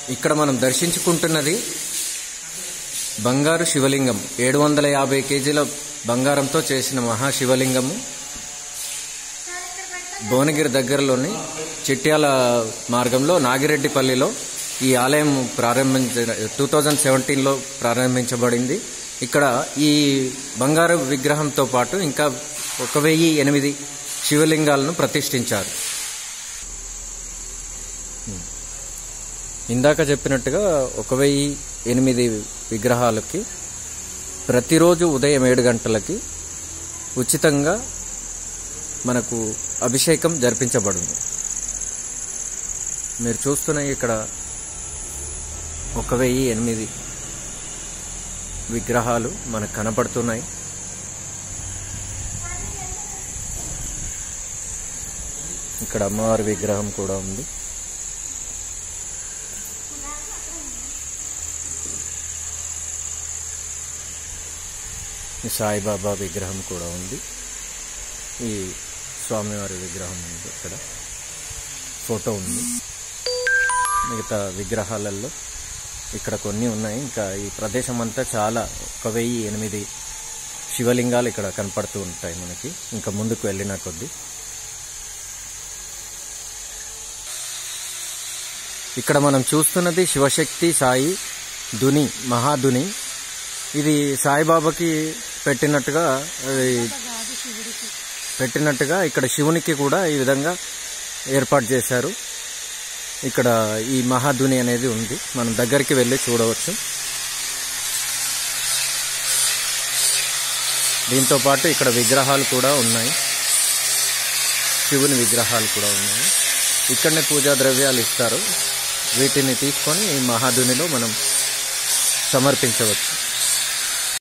ఇక్కడ మనం దర్శించుకుంటున్నది బంగారు శివలింగం ఏడు వందల యాభై కేజీల బంగారంతో చేసిన మహాశివలింగము భువనగిరి దగ్గరలోని చిట్యాల మార్గంలో నాగిరెడ్డిపల్లిలో ఈ ఆలయం ప్రారంభించ టూ థౌజండ్ సెవెంటీన్లో ప్రారంభించబడింది ఇక్కడ ఈ బంగారు విగ్రహంతో పాటు ఇంకా ఒక వెయ్యి ఎనిమిది శివలింగాలను ప్రతిష్ఠించారు ఇందాక చెప్పినట్టుగా ఒక వెయ్యి ఎనిమిది విగ్రహాలకి ప్రతిరోజు ఉదయం ఏడు గంటలకి ఉచితంగా మనకు అభిషేకం జరిపించబడింది మీరు చూస్తున్న ఇక్కడ ఒక వెయ్యి ఎనిమిది విగ్రహాలు మనకు కనపడుతున్నాయి ఇక్కడ అమ్మవారి విగ్రహం కూడా ఉంది ఈ సాయిబాబా విగ్రహం కూడా ఉంది ఈ స్వామివారి విగ్రహం ఉంది ఇక్కడ ఫోటో ఉంది మిగతా విగ్రహాలలో ఇక్కడ కొన్ని ఉన్నాయి ఇంకా ఈ ప్రదేశం అంతా చాలా ఒక వెయ్యి ఎనిమిది శివలింగాలు ఇక్కడ కనపడుతూ ఉంటాయి మనకి ఇంకా ముందుకు వెళ్ళిన కొద్దీ ఇక్కడ మనం చూస్తున్నది శివశక్తి సాయి దుని మహాదుని ఇది సాయిబాబాకి పెట్టినట్టుగా అది పెట్టినట్టుగా ఇక్కడ శివునికి కూడా ఈ విధంగా ఏర్పాటు చేశారు ఇక్కడ ఈ మహాధుని అనేది ఉంది మనం దగ్గరికి వెళ్ళి చూడవచ్చు దీంతో పాటు ఇక్కడ విగ్రహాలు కూడా ఉన్నాయి శివుని విగ్రహాలు కూడా ఉన్నాయి ఇక్కడనే పూజా ద్రవ్యాలు ఇస్తారు వీటిని తీసుకొని ఈ మహాధునిలో మనం సమర్పించవచ్చు